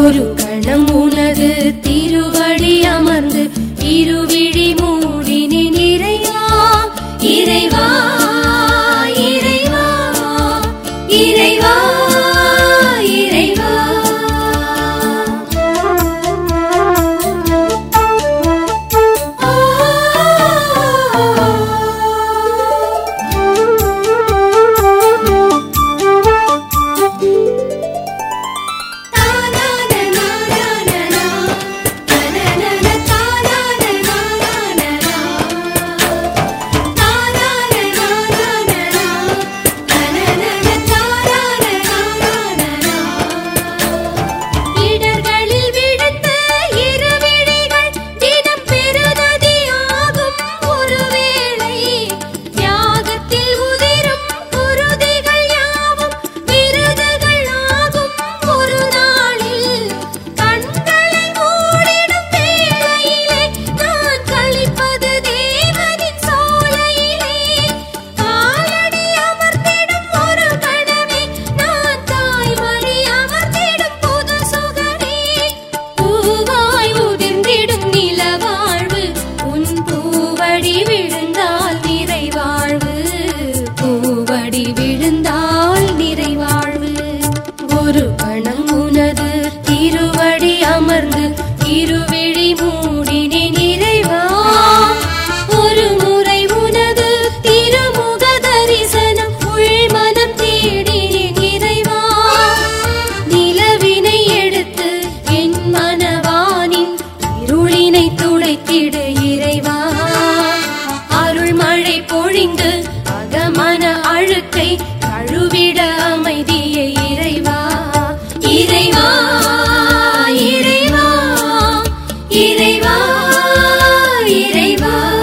ஒரு கணம் உனது திருவடி அமர்ந்து இருவிழி மூடினேன் இறைவா இறைவா இறைவா இறைவா இறைவா இடர்களில் விழுந்த இருவிழிகள் தினம் பெருநதியாகும் ஒருவேளை தியாகத்தில் உதிரும் குருதிகள் யாவும் விருதுகள் ஆகும் ஒரு நாளில் கண்களை மூடிடும் வேளையிலே நான் கழிப்பது தேவனின் சோலையிலே காலடி அமர்ந்திடும் ஒரு கணமே நான் தாய்மறி அமர்ந்திடும் புது சுகமே பூவாய் உதிர்ந்திடும் நிலவாழ்வு உன் பூவடி விழுந்தால் நிறைவாழ்வு பூவடி விழுந்தால் நிறைவாழ்வு ஒரு கணம் உனது திருவடி அமர்ந்து இருவிழி மூடினேன் இறைவா ஒரு முறை உனது திருமுக தரிசனம் உள்மனம் தேடினேன் இறைவா நிலவினை எடுத்து என் மனவானின் இருளினை துடைத்திடு இறைவா அருள் மழை பொழிந்து அகமன அழுக்கை கழுவிட அமைதியை இறைவா இறைவா இறைவா இறைவா இறைவா